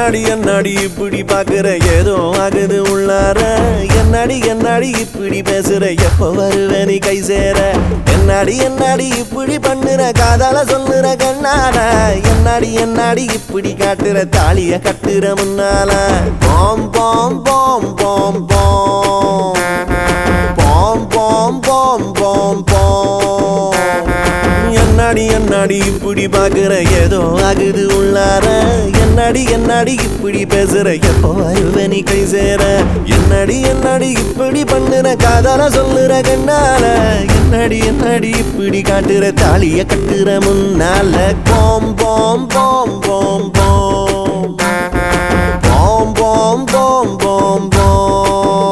என்னடி என்னடி இப்படி பாக்குற ஏதோ ஆகுது உள்ளார என்னடி என்னடி இப்படி பேசுற எப்ப வருவ நீ கை சேர என்னடி என்னடி இப்படி பண்ணுற காதால சொல்லுற கண்ணால என்னடி என்னடி இப்படி காட்டுற தாலிய கட்டுற முன்னால பாம் பாம் பாம் பாம் பாம் பாம் பாம் பாம் பாம் பாம் என்னடி என்னடி இப்படி பாக்குற ஏதோ ஆகுது உள்ளார என்னடி என்னடி இப்படி பேசுற எப்போ வருவ நீ கை சேர என்னடி என்னடி இப்படி பண்ணுற காதால சொல்லுற கண்ணால என்னடி என்னடி இப்படி காட்டுற தாலிய கட்டுற முன்னால பாம் பாம் பாம் பாம் பாம் பாம் பாம் பாம் பாம் பாம்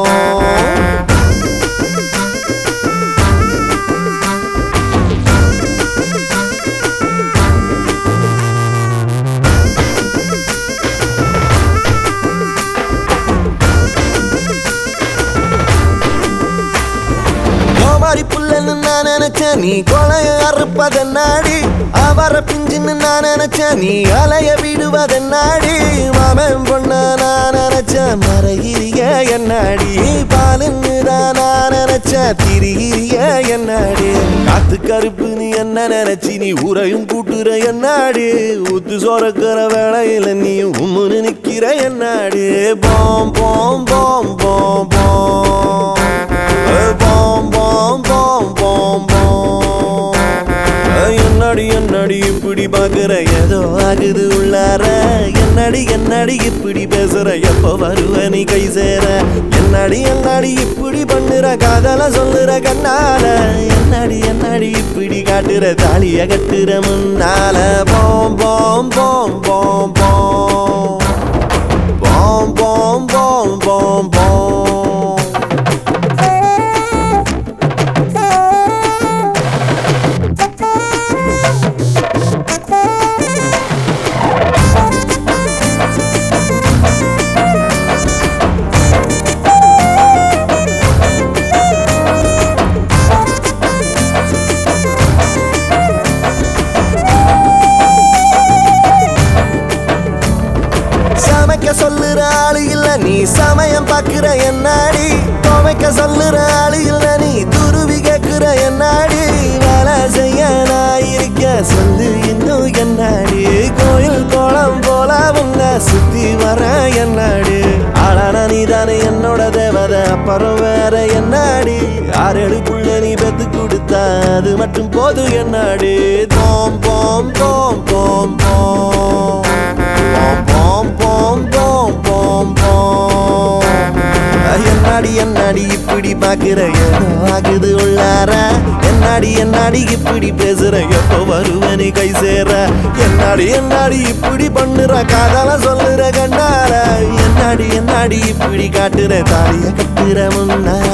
கோமாரி புல்லன்னு நான் நினைச்சேன் நீ கொலைய அறுப்பதென்னாடி அவர பிஞ்சுன்னு நான் நினைச்சேன் நீ அலைய விடுவதென்னாடி மாமன் பொண்ண நான் நினைச்சேன் மறையிறிய என்னாடி பாலுன்னு தான் நான் நினைச்சேன் திரியிறிய என்னாடி காத்து கருப்பு நீ என்ன நினைச்சி நீ ஊரையும் கூட்டுற என்னாடி ஊத்து சோறக்கிற வேளையில நீ உம்முன்னு நிக்கிற என்னாடி பாம் பாம் பாம் பாம் பாம் பாம் பாம் பாம் பாம் பாம் என்னடி என்னடி இப்படி பாக்குற ஏதோ ஆகுது உள்ளார என்னடி என்னடி இப்படி பேசுற எப்ப வருவ நீ கை சேர என்னடி என்னடி இப்படி பண்ணுற காதல சொல்லுற கண்ணால என்னடி என்னடி இப்படி காட்டுற தாலிய கட்டுற முன்னால பாம் பாம் பாம் பாம் பாம் பாம் பாம் பாம் பாம் பாம் சமைக்க சொல்லுற ஆளு இல்ல நீ சமயம் பாக்குற என்னாடி துவைக்க சொல்லுற ஆளு இல்ல நீ துருவி கேக்குற என்னாடி வேலை செய்ய நான் இருக்க சொல்லு இன்னும் என்னாடி கோயில் கோலம் போல உன்னை சுத்தி வர என்னாடி ஆளான நீ தானே என்னோட தேவதை அப்புறம் வேற என்னாடி ஆறேழுக்குள்ள நீ பெத்து கொடுத்தா அது மட்டும் போதும் என்னாடி தோம் போம் தோம் போம் போம் போம் போம் போம் போம் போம் என்னாடி என்னாடி இப்படி பாக்குற ஏதோ ஆகுது உள்ளார என்னாடி என்னாடி இப்படி பேசுற எப்போ வருவனி கை சேர என்னாடி என்னாடி இப்படி பண்ணுற காதல சொல்லுற கண்ணார என்னாடி என்னாடி இப்படி காட்டுற தாலிய கட்டுற முன்னால